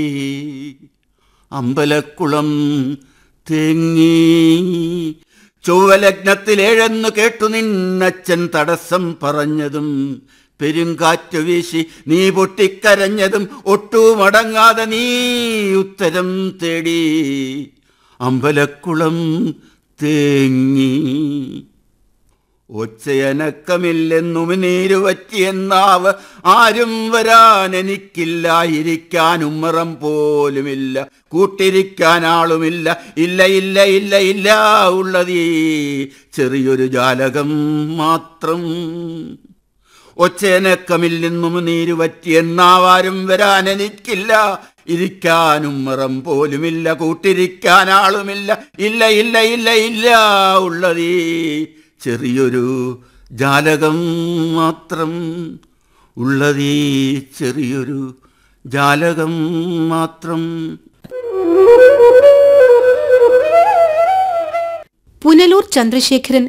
അമ്പലക്കുളം തേങ്ങി ചൊവ്വലഗ്നത്തിലേഴെന്നു കേട്ടു നിന്നച്ഛൻ തടസ്സം പറഞ്ഞതും പെരുങ്കാറ്റു വീശി നീ പൊട്ടിക്കരഞ്ഞതും ഒട്ടുമടങ്ങാതെ നീ ഉത്തരം തേടി അമ്പലക്കുളം തേങ്ങി ഒച്ചയനക്കമില്ലെന്നും നീരു പറ്റിയെന്നാവ് ആരും വരാൻ എനിക്കില്ലായിരിക്കാൻ ഉമ്മറം പോലുമില്ല കൂട്ടിരിക്കാൻ ആളുമില്ല ഇല്ല ഇല്ല ഇല്ല ഇല്ല ഉള്ളതീ ചെറിയൊരു ജാലകം മാത്രം ഒച്ചയനക്കമില്ലെന്നും നീരു പറ്റിയെന്നാവാരും വരാൻ എനിക്കില്ല ഇരിക്കാനും മറം പോലുമില്ല കൂട്ടിരിക്കാൻ ആളുമില്ല ഇല്ല ഇല്ല ഇല്ല ഇല്ല ഉള്ളതീ ചെറിയൊരു ജാലകം മാത്രം ഉള്ളതീ ചെറിയൊരു ജാലകം മാത്രം പുനലൂർ ചന്ദ്രശേഖരൻ